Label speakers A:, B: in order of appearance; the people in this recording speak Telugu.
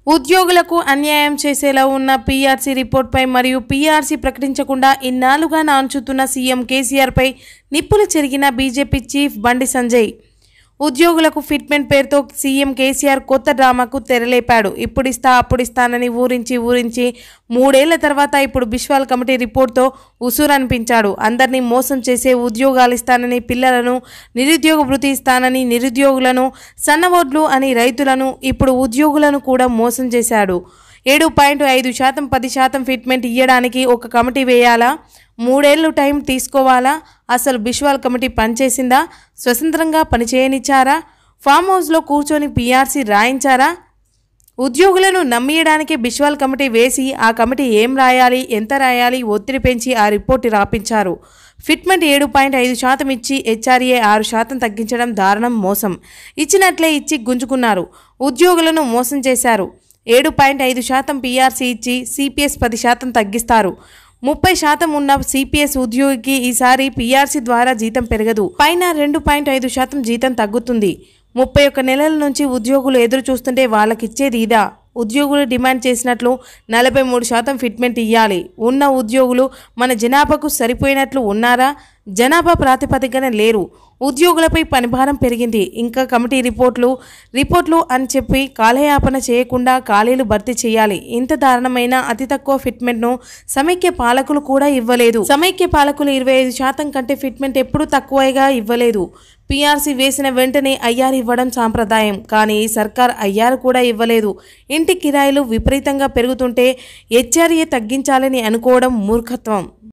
A: ఉద్యోగులకు అన్యాయం చేసేలా ఉన్న పీఆర్సీ రిపోర్ట్పై మరియు పీఆర్సీ ప్రకటించకుండా ఇన్నాళ్లుగా నాంచుతున్న సీఎం కేసీఆర్పై నిప్పులు చెరిగిన బీజేపీ చీఫ్ బండి సంజయ్ ఉద్యోగులకు ఫిట్మెంట్ పేరుతో సీఎం కేసీఆర్ కొత్త డ్రామాకు తెరలేపాడు ఇప్పుడిస్తా అప్పుడిస్తానని ఊరించి ఊరించి మూడేళ్ల తర్వాత ఇప్పుడు బిశ్వాల్ కమిటీ రిపోర్ట్తో ఉసూరనిపించాడు అందరినీ మోసం చేసే ఉద్యోగాలు ఇస్తానని పిల్లలను నిరుద్యోగ భృతి ఇస్తానని నిరుద్యోగులను సన్నవోడ్లు అని రైతులను ఇప్పుడు ఉద్యోగులను కూడా మోసం చేశాడు ఏడు పాయింట్ ఐదు శాతం పది శాతం ఫిట్మెంట్ ఇవ్వడానికి ఒక కమిటీ వేయాలా మూడేళ్లు టైం తీసుకోవాలా అసలు బిశ్వాల్ కమిటీ పనిచేసిందా స్వతంత్రంగా పనిచేయనిచ్చారా ఫామ్ హౌస్లో కూర్చొని పీఆర్సీ రాయించారా ఉద్యోగులను నమ్మియడానికి బిశ్వాల్ కమిటీ వేసి ఆ కమిటీ ఏం రాయాలి ఎంత రాయాలి ఒత్తిడి పెంచి ఆ రిపోర్టు రాపించారు ఫిట్మెంట్ ఏడు పాయింట్ ఐదు శాతం ఇచ్చి హెచ్ఆర్ఏ ఆరు శాతం తగ్గించడం దారుణం మోసం ఇచ్చినట్లే ఇచ్చి గుంజుకున్నారు ఉద్యోగులను మోసం చేశారు ఏడు పాయింట్ ఐదు శాతం పీఆర్సీ ఇచ్చి సిపిఎస్ పది శాతం తగ్గిస్తారు ముప్పై శాతం ఉన్న సిపిఎస్ ఉద్యోగికి ఈసారి పీఆర్సీ ద్వారా జీతం పెరగదు పైన రెండు పాయింట్ ఐదు శాతం జీతం తగ్గుతుంది ముప్పై ఒక్క నెలల నుంచి ఉద్యోగులు ఎదురు చూస్తుంటే వాళ్ళకిచ్చేది ఇదా ఉద్యోగులు డిమాండ్ చేసినట్లు నలభై మూడు శాతం ఫిట్మెంట్ ఇవ్వాలి ఉన్న ఉద్యోగులు మన జనాభాకు సరిపోయినట్లు ఉన్నారా జనాభా ప్రాతిపదికన లేరు ఉద్యోగులపై పనిభారం పెరిగింది ఇంకా కమిటీ రిపోర్ట్లు రిపోర్ట్లు అని చెప్పి కాలయాపన చేయకుండా ఖాళీలు భర్తీ చేయాలి ఇంత దారుణమైన అతి తక్కువ ఫిట్మెంట్ను సమైక్య పాలకులు కూడా ఇవ్వలేదు సమైక్య పాలకులు ఇరవై ఐదు శాతం కంటే ఫిట్మెంట్ ఎప్పుడూ తక్కువగా ఇవ్వలేదు పీఆర్సీ వేసిన వెంటనే ఐఆర్ ఇవ్వడం సాంప్రదాయం కానీ ఈ సర్కార్ ఐఆర్ కూడా ఇవ్వలేదు ఇంటి కిరాయిలు విపరీతంగా పెరుగుతుంటే హెచ్ఆర్ఏ తగ్గించాలని అనుకోవడం మూర్ఖత్వం